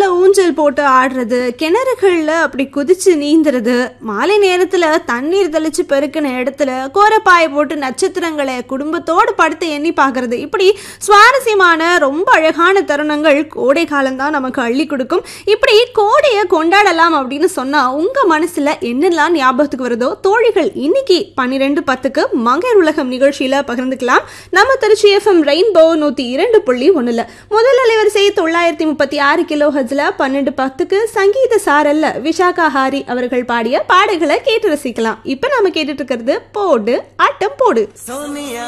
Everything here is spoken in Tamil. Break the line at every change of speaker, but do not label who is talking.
குளத்துல ஊஞ்சல் போட்டு ஆடுறது கிணறுகள்ல அப்படி குதிச்சு நீந்துறது மாலை நேரத்துல தண்ணீர் தெளிச்சு பெருக்கின இடத்துல கோரப்பாயை போட்டு நட்சத்திரங்களை குடும்பத்தோடு படுத்து எண்ணி பார்க்கறது இப்படி சுவாரஸ்யமான ரொம்ப அழகான தருணங்கள் கோடை காலம்தான் நமக்கு அள்ளி கொடுக்கும் இப்படி கோடையை கொண்டாடலாம் அப்படின்னு சொன்னா உங்க மனசுல என்னெல்லாம் ஞாபகத்துக்கு வருதோ தோழிகள் இன்னைக்கு பன்னிரெண்டு பத்துக்கு மங்கையர் உலகம் நிகழ்ச்சியில பகிர்ந்துக்கலாம் நம்ம திருச்சி எஃப்எம் ரெயின்போ நூத்தி இரண்டு புள்ளி ஒண்ணுல முதல் அலைவரிசை தொள்ளாயிரத்தி முப்பத்தி ஆறு கிலோ ஹஜ்ல பன்னெண்டு பத்துக்கு சங்கீத சாரல்ல விஷாகா ஹாரி அவர்கள் பாடிய பாடல்களை கேட்டு ரசிக்கலாம் இப்ப நாம கேட்டுட்டு இருக்கிறது போடு ஆட்டம் போடு